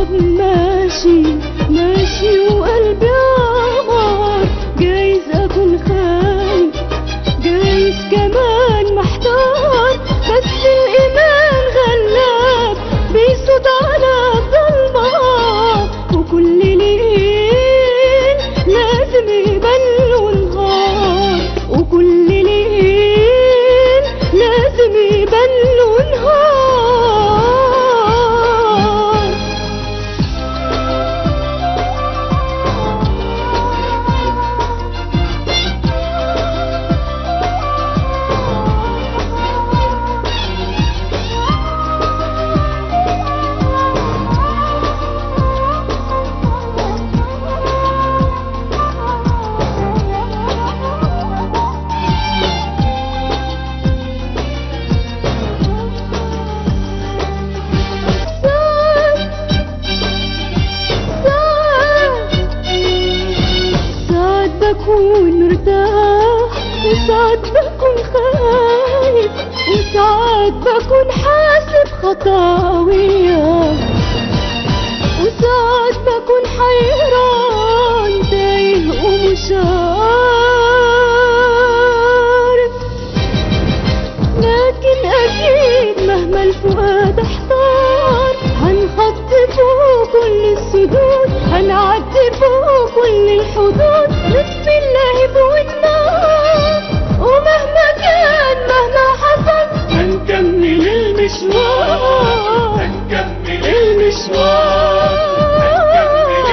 طب ماشي ماشي وقلبي عمار جايز اكون خايف جايز كمان محتار بس الايمان غلاب بيصوت على الضلمه وكل ليل لازم يبان له نهار وكل ليل لازم يبان له نهار ساعات بكون مرتاح وساعات بكون خايف وساعات بكون حاسب خطاوية وساعات بكون حيران تايه ومش عارف لكن أكيد مهما الفؤاد احتار هنحط فوق كل السدود هنعدي فوق كل الحدود بسم الله والنار ومهما كان مهما حصل هنكمل المشوار هنكمل المشوار هنكمل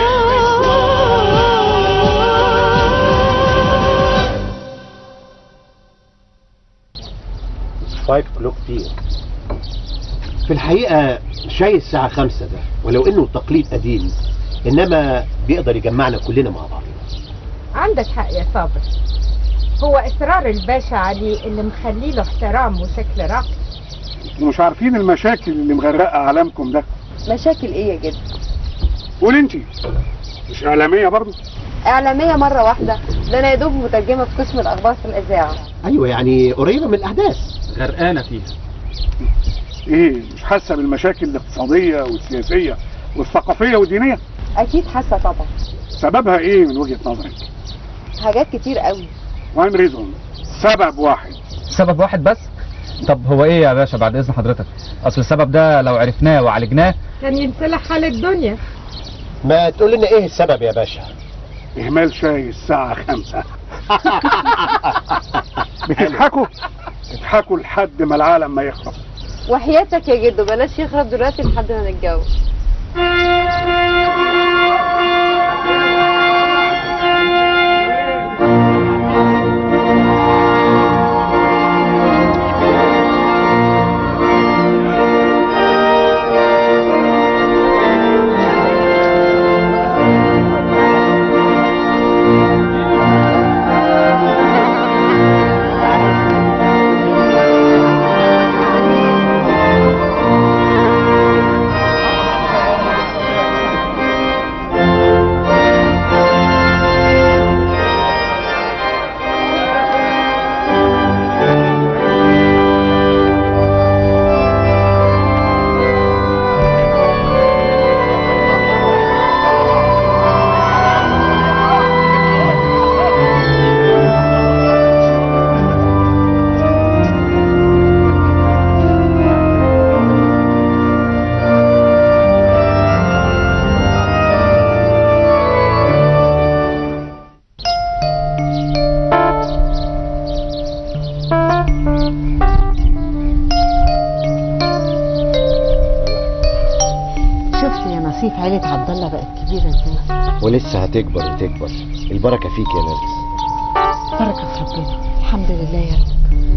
المشوار فايف كلوك بي في الحقيقة شاي الساعة خمسة ده ولو انه تقليد قديم انما بيقدر يجمعنا كلنا مع بعض عندك حق يا صابر هو اصرار الباشا عليه اللي مخلي له احترام وشكل راقي ومش عارفين المشاكل اللي مغرقه عالمكم ده مشاكل ايه يا جد قول انت مش اعلاميه برضو اعلاميه مره واحده ده انا يا دوب مترجمه في قسم الاخبار في الاذاعه ايوه يعني قريبة من الاحداث غرقانه فيها ايه مش حاسه بالمشاكل الاقتصاديه والسياسيه والثقافيه والدينيه اكيد حاسه طبعا سببها ايه من وجهه نظرك حاجات كتير قوي وان ريزون سبب واحد سبب واحد بس طب هو ايه يا باشا بعد اذن حضرتك اصل السبب ده لو عرفناه وعالجناه كان ينصلح حال الدنيا ما تقول لنا ايه السبب يا باشا اهمال شاي الساعه خمسة بتضحكوا اضحكوا لحد ما العالم ما يخرب وحياتك يا جدو بلاش يخرب دلوقتي لحد ما نتجوز شفت يا نصيف عيلة عبد الله بقت كبيرة ازاي ولسه هتكبر وتكبر البركة فيك يا نرجس بركة في ربنا الحمد لله يا رب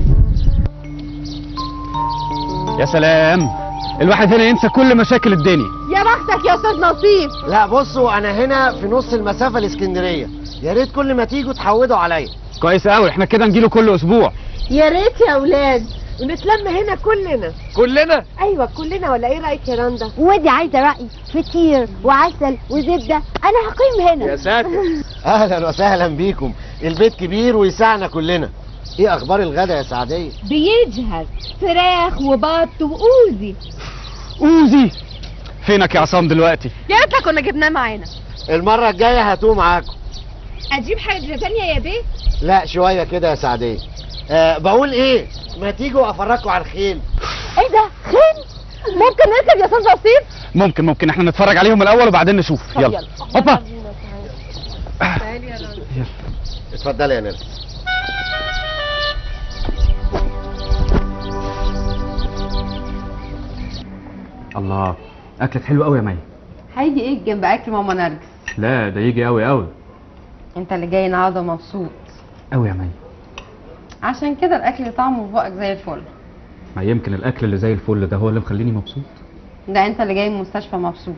يا سلام الواحد هنا ينسى كل مشاكل الدنيا يا بختك يا استاذ نصيف لا بصوا انا هنا في نص المسافه الاسكندريه يا ريت كل ما تيجوا تحودوا عليا كويس قوي احنا كده نجيله كل اسبوع يا ريت يا اولاد ونتلم هنا كلنا كلنا ايوه كلنا ولا ايه رايك يا رندا ودي عايزه راي فطير وعسل وزبده انا هقيم هنا يا ساتر اهلا وسهلا بيكم البيت كبير ويسعنا كلنا ايه اخبار الغدا يا سعديه بيجهز فراخ وبط واوزي اوزي فينك يا عصام دلوقتي يا ريتنا كنا جبناه معانا المره الجايه هاتوه معاكم اجيب حاجه تانية يا بيه لا شويه كده يا سعديه أه بقول ايه ما تيجوا افرجكم على الخيل ايه ده خيل ممكن نركب يا استاذ لطيف ممكن ممكن احنا نتفرج عليهم الاول وبعدين نشوف يلا هوبا اتفضلي يا نرس الله اكلك حلو قوي يا مي هيجي ايه جنب اكل ماما نرجس لا ده يجي قوي قوي انت اللي جاي النهارده مبسوط قوي يا مي عشان كده الاكل طعمه في بقك زي الفل ما يمكن الاكل اللي زي الفل ده هو اللي مخليني مبسوط ده انت اللي جاي من المستشفى مبسوط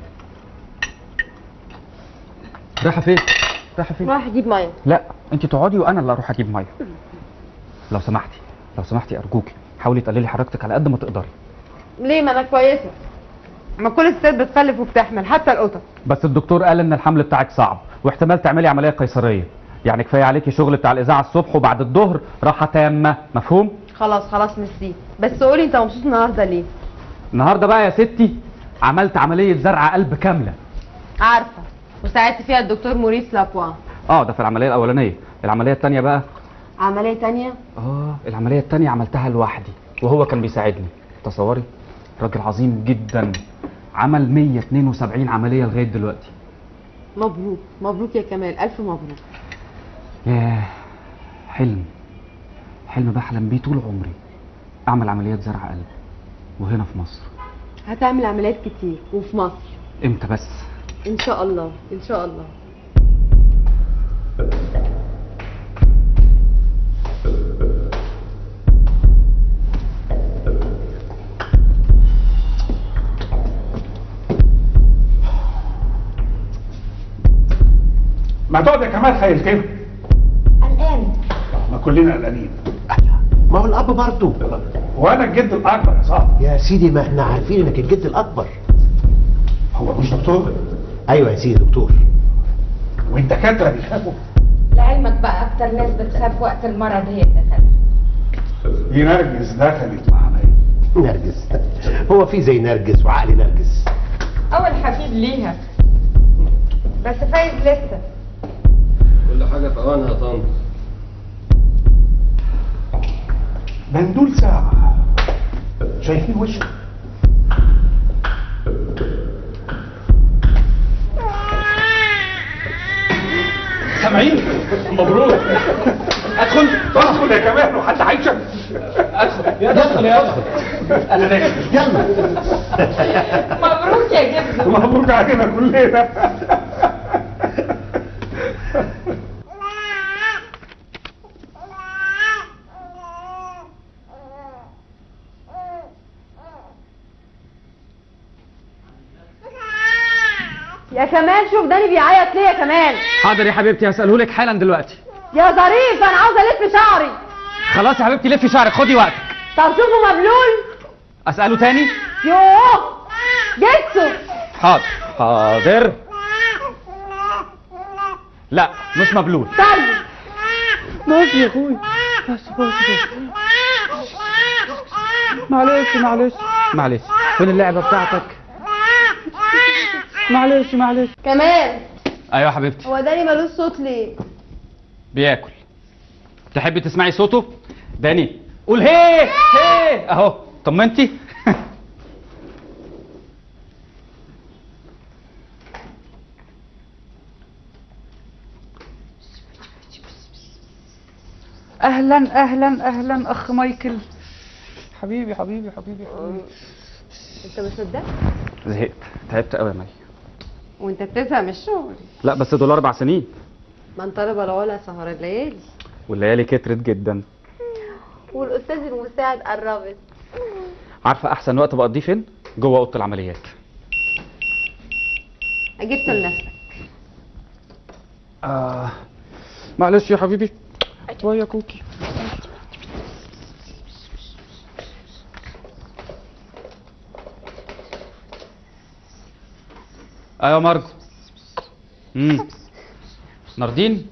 رايحه فين رايحه فين رايح اجيب ميه لا انت تقعدي وانا اللي اروح اجيب ميه لو سمحتي لو سمحتي ارجوكي حاولي تقللي حركتك على قد ما تقدري ليه ما انا كويسه ما كل الستات بتخلف وبتحمل حتى القطط بس الدكتور قال ان الحمل بتاعك صعب واحتمال تعملي عمليه قيصريه يعني كفايه عليكي شغل بتاع الاذاعه الصبح وبعد الظهر راحه تامه مفهوم خلاص خلاص ميرسي بس قولي انت مبسوط النهارده ليه النهارده بقى يا ستي عملت عمليه زرع قلب كامله عارفه وساعدت فيها الدكتور موريس لابوان اه ده في العمليه الاولانيه العمليه الثانيه بقى عمليه تانية اه العمليه الثانيه عملتها لوحدي وهو كان بيساعدني تصوري راجل عظيم جدا عمل 172 عمليه لغايه دلوقتي مبروك مبروك يا كمال الف مبروك ياه حلم حلم بحلم بيه طول عمري اعمل عمليات زرع قلب وهنا في مصر هتعمل عمليات كتير وفي مصر امتى بس ان شاء الله ان شاء الله ما تقعد يا كمال خيلتنا قلقان ما كلنا قلقانين ما هو الاب برضه وانا الجد الاكبر يا صاحبي يا سيدي ما احنا عارفين انك الجد الاكبر هو مش دكتور ايوه يا سيدي دكتور والدكاتره بيخافوا لعلمك بقى اكتر ناس بتخاف وقت المرض هي الدكاتره دي نرجس دخلت معانا نرجس هو في زي نرجس وعقل نرجس اول حفيد ليها بس فايز لسه كل حاجة في أوانها يا طنط مندول ساعة شايفين وشك سامعين مبروك ادخل ادخل يا كمان وحد هيشك ادخل يا ادخل يا ادخل انا داخل يلا مبروك يا جدو مبروك علينا كلنا يا كمال شوف داني بيعيط ليه يا كمال حاضر يا حبيبتي هساله لك حالا دلوقتي يا ظريف انا عاوزه الف شعري خلاص يا حبيبتي لفي شعرك خدي وقتك طب شوفوا مبلول اساله تاني يوه جيتسو حاضر حاضر لا مش مبلول طيب بس يا اخوي بس بس بس معلش معلش معلش فين اللعبه بتاعتك معلش معلش كمال ايوه يا حبيبتي هو داني ملوش صوت ليه بياكل تحبي تسمعي صوته داني قول هي هي اهو طمنتي اهلا اهلا اهلا اخ مايكل حبيبي حبيبي حبيبي حبيبي انت مش مصدق زهقت تعبت قوي يا مي وانت بتفهم الشغل لا بس دول اربع سنين من طلب العلا سهر الليالي والليالي كترت جدا والاستاذ المساعد قربت عارفه احسن وقت بقضيه فين جوه اوضه العمليات جبت لنفسك آه. معلش يا حبيبي شويه كوكي ايوه مارجو امم ناردين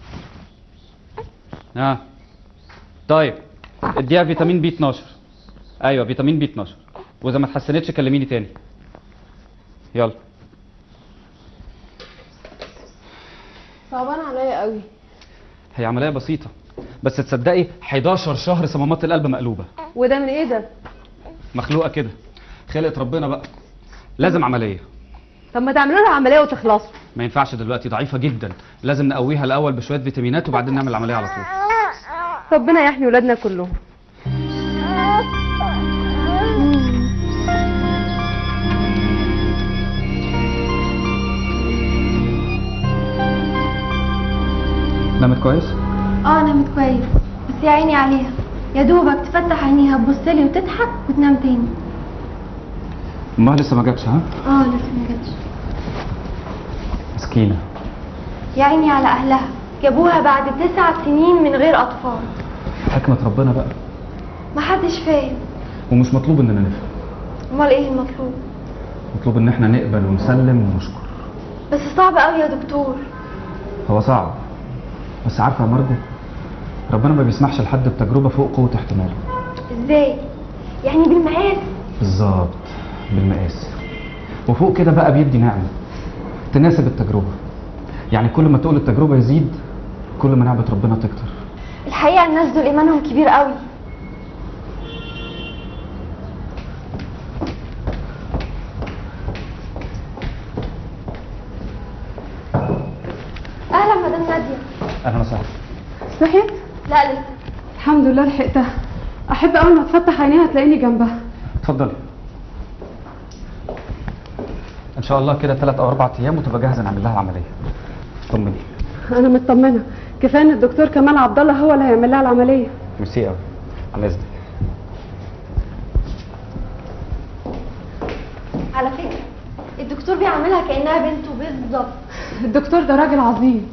اه طيب اديها فيتامين بي 12 ايوه فيتامين بي 12 واذا ما اتحسنتش كلميني تاني يلا صعبان عليا قوي هي عمليه بسيطه بس تصدقي 11 شهر صمامات القلب مقلوبه وده من ايه ده مخلوقه كده خلقت ربنا بقى لازم عمليه طب ما تعملوا لها عمليه وتخلصوا ما ينفعش دلوقتي ضعيفه جدا لازم نقويها الاول بشويه فيتامينات وبعدين نعمل العمليه على طول ربنا يحمي ولادنا كلهم نامت كويس اه نامت كويس بس يا عيني عليها يا دوبك تفتح عينيها تبص لي وتضحك وتنام تاني امها لسه ما جاتش ها اه لسه ما جاتش مسكينه يا عيني على اهلها جابوها بعد تسع سنين من غير اطفال حكمه ربنا بقى محدش فاهم ومش مطلوب اننا نفهم امال ايه المطلوب مطلوب ان احنا نقبل ونسلم ونشكر بس صعب قوي يا دكتور هو صعب بس عارفه يا مرجو ربنا ما بيسمحش لحد بتجربه فوق قوه احتماله ازاي يعني بالمقاس بالظبط بالمقاس وفوق كده بقى بيدي نعمه تناسب التجربه يعني كل ما تقول التجربه يزيد كل ما نعمه ربنا تكتر الحقيقه الناس دول ايمانهم كبير قوي اهلا مدام ناديه اهلا وسهلا صحيت؟ لا لسه الحمد لله لحقتها احب اول ما تفتح عينيها تلاقيني جنبها اتفضلي ان شاء الله كده ثلاث او اربع ايام وتبقى جاهزه نعمل لها العمليه طمني انا مطمنه كفايه ان الدكتور كمال عبد الله هو اللي هيعمل لها العمليه ميرسي قوي على اذنك على فكره الدكتور بيعملها كانها بنته بالظبط الدكتور ده راجل عظيم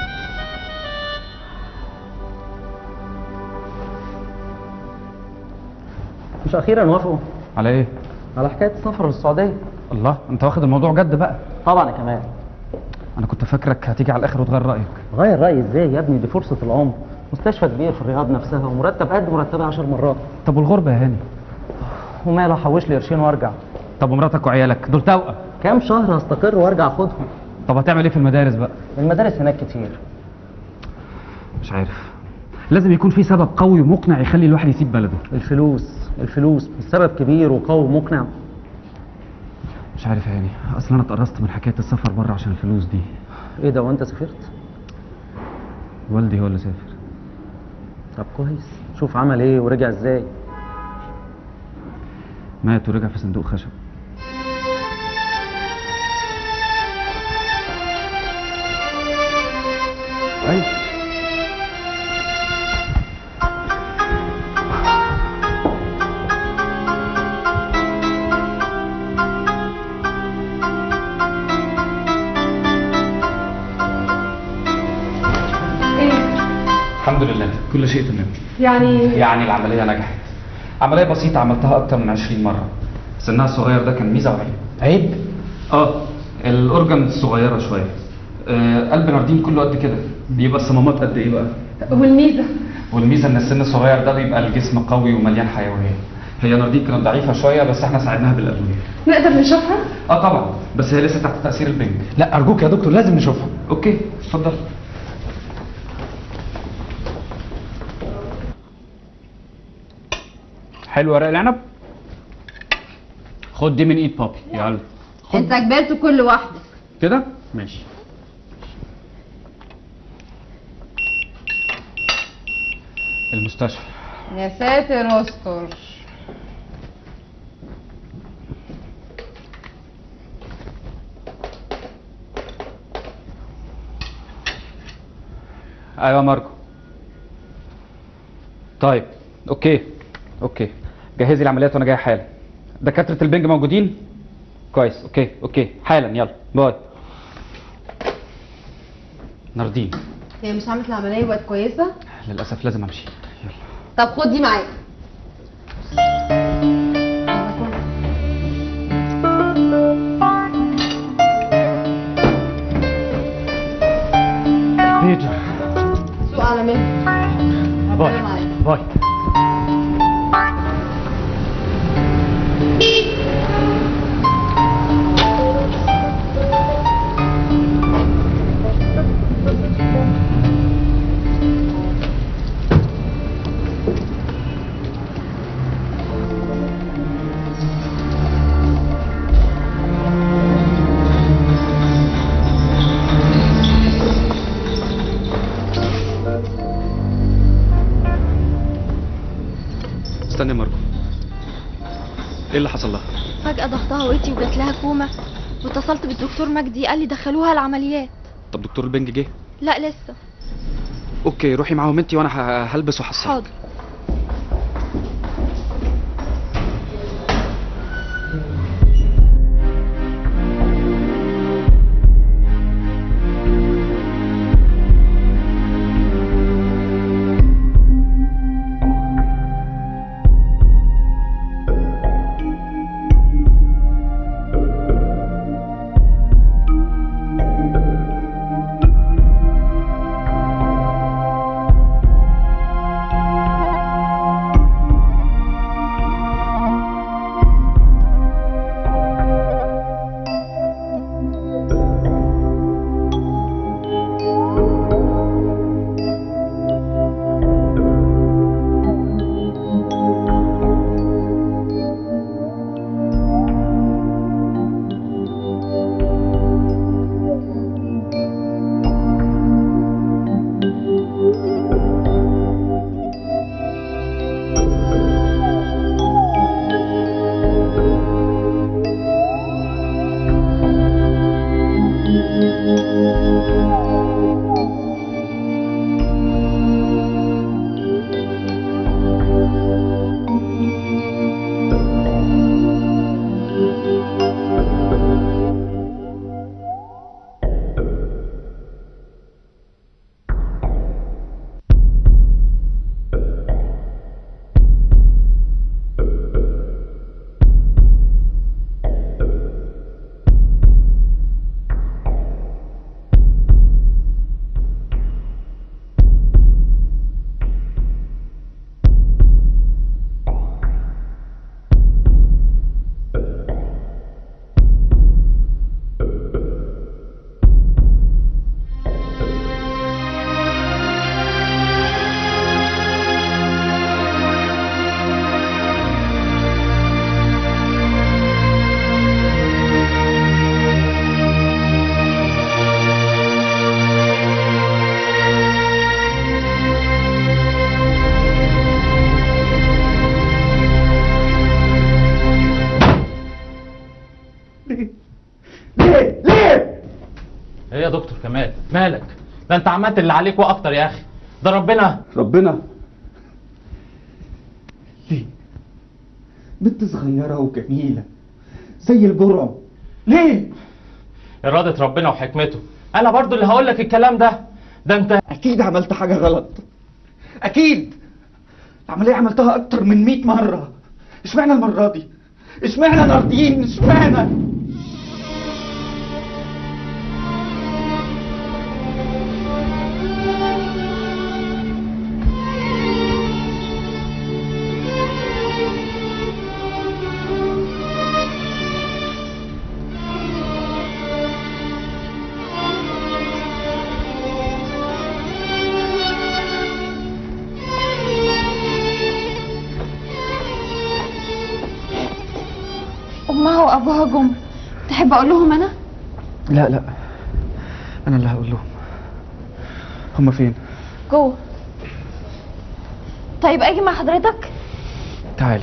مش اخيرا وافقوا على ايه على حكايه السفر للسعوديه الله انت واخد الموضوع جد بقى طبعا يا كمال انا كنت فاكرك هتيجي على الاخر وتغير رايك غير رايي ازاي يا ابني دي فرصه العمر مستشفى كبير في الرياض نفسها ومرتب قد مرتبي 10 مرات طب والغربه يا هاني وماله احوش لي قرشين وارجع طب ومراتك وعيالك دول توأم كام شهر هستقر وارجع اخدهم طب هتعمل ايه في المدارس بقى المدارس هناك كتير مش عارف لازم يكون في سبب قوي ومقنع يخلي الواحد يسيب بلده الفلوس الفلوس السبب كبير وقوي ومقنع مش عارف يا هاني اصل انا اتقرصت من حكايه السفر بره عشان الفلوس دي ايه ده وانت سافرت والدي هو اللي سافر طب كويس شوف عمل ايه ورجع ازاي مات ورجع في صندوق خشب ايوه ايه الحمد لله كل شيء تمام يعني يعني العمليه نجحت عمليه بسيطه عملتها اكتر من 20 مره سنها الصغير ده كان ميزه وعيب عيب اه الاورجن الصغيره شويه آه قلب ناردين كله قد كده بيبقى الصمامات قد ايه بقى والميزه والميزه ان السن الصغير ده بيبقى الجسم قوي ومليان حيويه هي ناردين كانت ضعيفه شويه بس احنا ساعدناها بالادويه نقدر نشوفها اه طبعا بس هي لسه تحت تاثير البنج لا ارجوك يا دكتور لازم نشوفها اوكي اتفضل حلو ورق العنب خد دي من ايد بابي يلا انت كبرت كل واحده كده ماشي المستشفى يا ساتر استر ايوه يا ماركو طيب اوكي اوكي جهزي العمليات وانا جاي حالا دكاتره البنج موجودين كويس اوكي اوكي حالا يلا باي ناردين هي مش عملت العمليه وبقت كويسه للاسف لازم امشي طب خد دي معاك بيتر سوق على مهلك باي باي استني يا ماركو ايه اللي حصل لها فجأة ضغطها وقتي وجات لها كوما واتصلت بالدكتور مجدي قال لي دخلوها العمليات طب دكتور البنج جه لا لسه اوكي روحي معاهم انتي وانا ه- هلبس وحصل حاضر ليه ليه ايه يا دكتور كمال مالك ده انت عملت اللي عليك واكتر يا اخي ده ربنا ربنا ليه بنت صغيرة وجميلة زي البرعم ليه إرادة ربنا وحكمته أنا برضو اللي هقول لك الكلام ده ده أنت أكيد عملت حاجة غلط أكيد العملية عملتها أكتر من 100 مرة اشمعنى المرة دي اشمعنى ناردين اشمعنى امها وابوها جم تحب اقول لهم انا لا لا أنا اللي هقول لهم هما فين؟ جوه طيب اجي مع حضرتك تعالي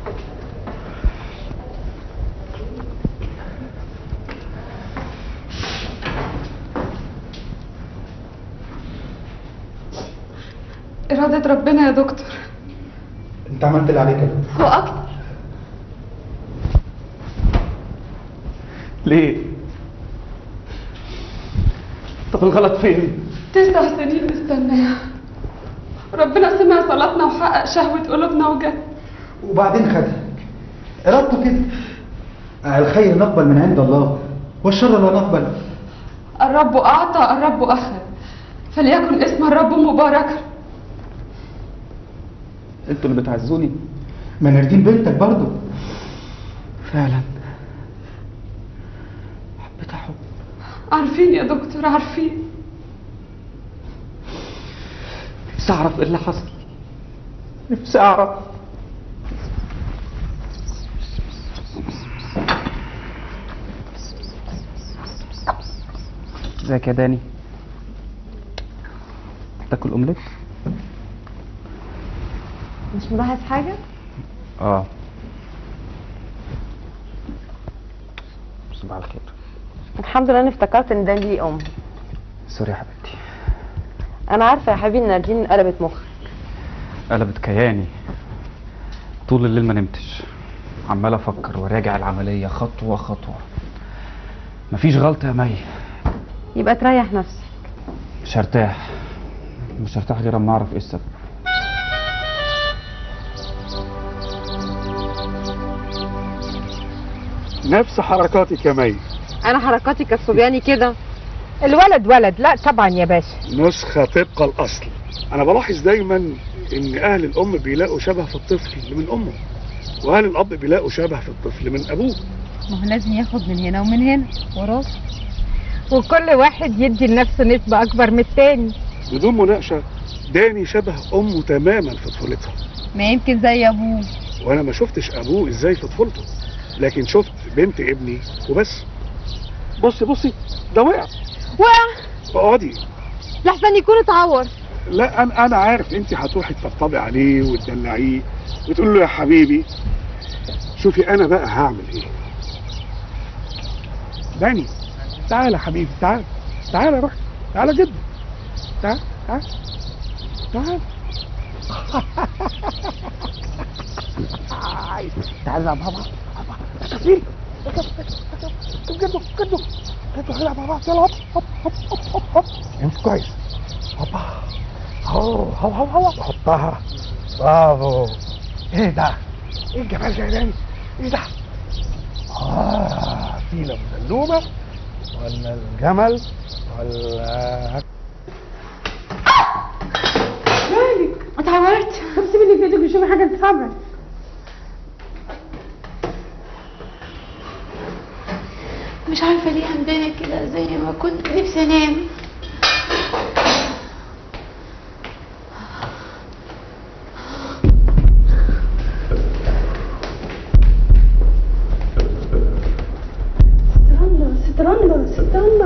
إرادة ربنا يا دكتور أنت عملت اللي عليك يا دكتور. هو اكتر ليه؟ طب الغلط فين؟ تسع سنين نستناها ربنا سمع صلاتنا وحقق شهوة قلوبنا وجد وبعدين خدها إرادته كده الخير نقبل من عند الله والشر لا نقبل الرب أعطى الرب أخذ فليكن اسم الرب مباركا انتوا اللي بتعزوني ما نردين بنتك برضو فعلا حبيتها حب عارفين يا دكتور عارفين نفسي اعرف ايه اللي حصل نفسي اعرف ازيك يا داني تاكل اومليت مش ملاحظ حاجة؟ اه صباح الخير الحمد لله اني افتكرت ان ده ليه ام سوري يا حبيبتي انا عارفه يا حبيبي ان نادين قلبت مخك قلبت كياني طول الليل ما نمتش عمال افكر وراجع العمليه خطوه خطوه مفيش غلطه يا مي يبقى تريح نفسك مش هرتاح مش هرتاح غير اما اعرف ايه السبب نفس حركاتك يا مي انا حركاتي كالصبياني كده الولد ولد لا طبعا يا باشا نسخة طبق الأصل أنا بلاحظ دايما إن أهل الأم بيلاقوا شبه في الطفل من أمه وأهل الأب بيلاقوا شبه في الطفل من أبوه ما هو لازم ياخد من هنا ومن هنا وراسه وكل واحد يدي لنفسه نسبة أكبر من التاني بدون مناقشة داني شبه أمه تماما في طفولتها ما يمكن زي ابوه وأنا ما شفتش أبوه إزاي في طفولته لكن شفت بنت ابني وبس بصي بصي ده وقع وقع اقعدي لحسن يكون اتعور لا انا انا عارف انت هتروحي تطبطبي عليه وتدلعيه وتقول له يا حبيبي شوفي انا بقى هعمل ايه داني تعالى يا حبيبي تعالى تعالى روح تعالى جدا تعالى تعالى تعالى تعالى يا بابا شوفي جدو جدو جدو هنلعب مع بعض يلا هوب هوب هوب هوب هوب هوب امسك كويس هوبا هو هو هو هو حطها برافو ايه ده؟ ايه الجمال ده يا داني؟ ايه ده؟ اه فيلة مسلومة ولا الجمل ولا مالك اتعورت طب سيبي اللي في ايدك وشوفي حاجه تتعبر مش عارفة ليه همدانة كده زي ما كنت نفسي انام ستراندا ستراندا ستراندا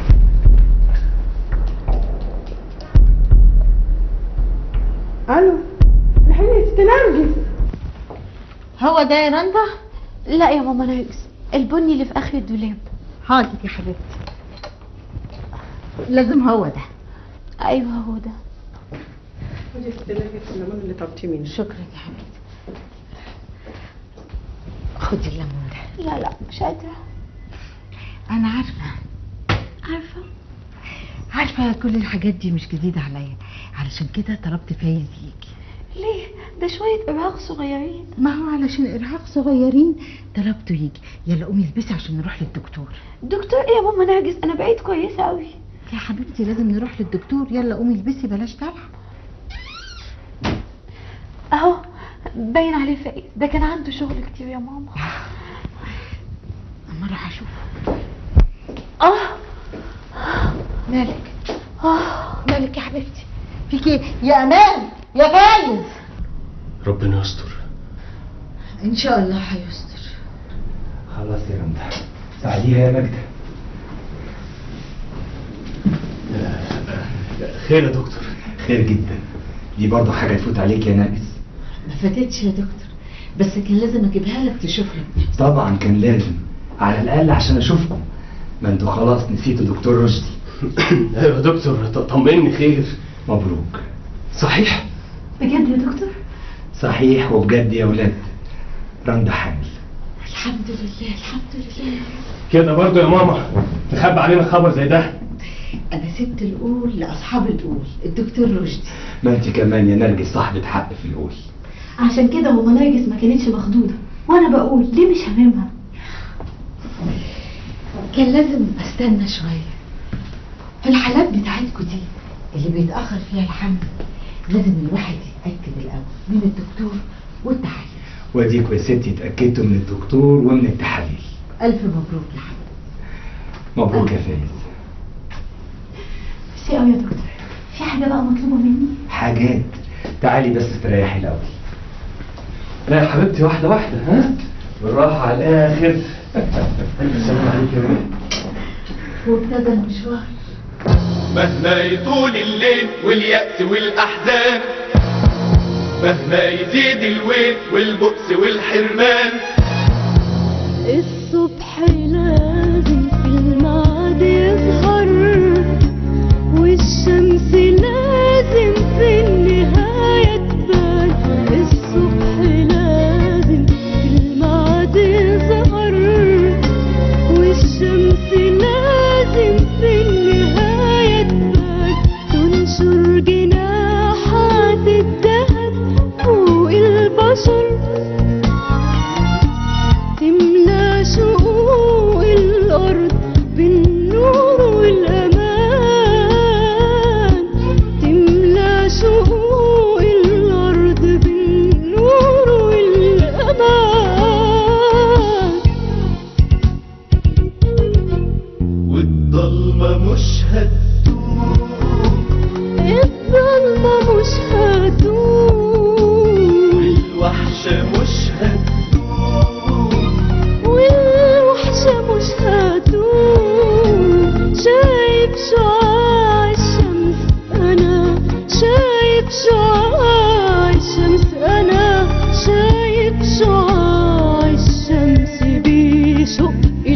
الو الحين تنرجس هو ده يا رندا لا يا ماما نرجس البني اللي في اخر الدولاب حاضر يا حبيبتي لازم هو ده ايوه هو ده خدي النرجس الليمون اللي طلبتيه مني شكرا يا حبيبتي خدي الليمون ده لا لا مش قادرة انا عارفه عارفة عارفه كل الحاجات دي مش جديده عليا علشان كده طلبت فايز يجي ليه ده شوية إرهاق صغيرين ما هو علشان ارهاق صغيرين طلبته يجي يلا قومي البسي عشان نروح للدكتور دكتور ايه يا ماما نرجس انا بقيت كويسة قوي يا حبيبتي لازم نروح للدكتور يلا قومي البسي بلاش دلع اهو باين عليه فايز ده كان عنده شغل كتير يا ماما اما اروح اشوف اه مالك اه مالك يا حبيبتي فيك ايه يا امان يا فايز ربنا يستر ان شاء الله هيستر خلاص يا رندا ساعديها يا ماجدة خير يا دكتور خير جدا دي برضه حاجة تفوت عليك يا نرجس ما فاتتش يا دكتور بس كان لازم اجيبها لك تشوف لك طبعا كان لازم على الأقل عشان أشوفكم ما انتوا خلاص نسيتوا دكتور رشدي ايوه يا دكتور طمني خير مبروك صحيح بجد يا دكتور صحيح وبجد يا ولاد رندا حامل الحمد لله الحمد لله كده برضه يا ماما تخبي علينا خبر زي ده انا سبت القول لاصحاب القول الدكتور رشدي ما انت كمان يا نرجس صاحبة حق في القول عشان كده ماما نرجس ما كانتش مخضوضة وانا بقول ليه مش هاممها كان لازم استنى شويه في الحالات بتاعتكم دي اللي بيتاخر فيها الحمل لازم الواحد يتاكد الاول من الدكتور والتحاليل واديكوا يا ستي اتأكدتوا من الدكتور ومن التحاليل الف مبروك يا حبيبي مبروك يا فايز ميرسي قوي يا دكتور في حاجة بقى مطلوبة مني حاجات تعالي بس تريحي الأول لا يا حبيبتي واحدة واحدة ها بالراحة على الآخر السلام عليك يا ولد وابتدى المشوار مهما يطول الليل واليأس والأحزان مهما يزيد الويل والبؤس والحرمان الصبح لازم في الميعاد يظهر والشمس لازم في النهاية تبان الصبح لازم في الميعاد يظهر والشمس لازم في النهاية تبان تنشر جناحات الذهب فوق البشر تملى شقوق الأرض بالنور والأمان تملى شقوق الأرض بالنور والأمان والضلمة مش هتدوم الظلمة مش هتدوم والوحشة مش هتدوم والوحشة مش هتدوم شايف شعاع الشمس أنا شايف شعاع الشمس أنا شايف شعاع الشمس بيشق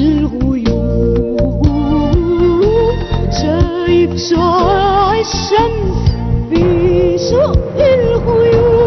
الغيوم شايف شعاع الشمس بيشق الغيوم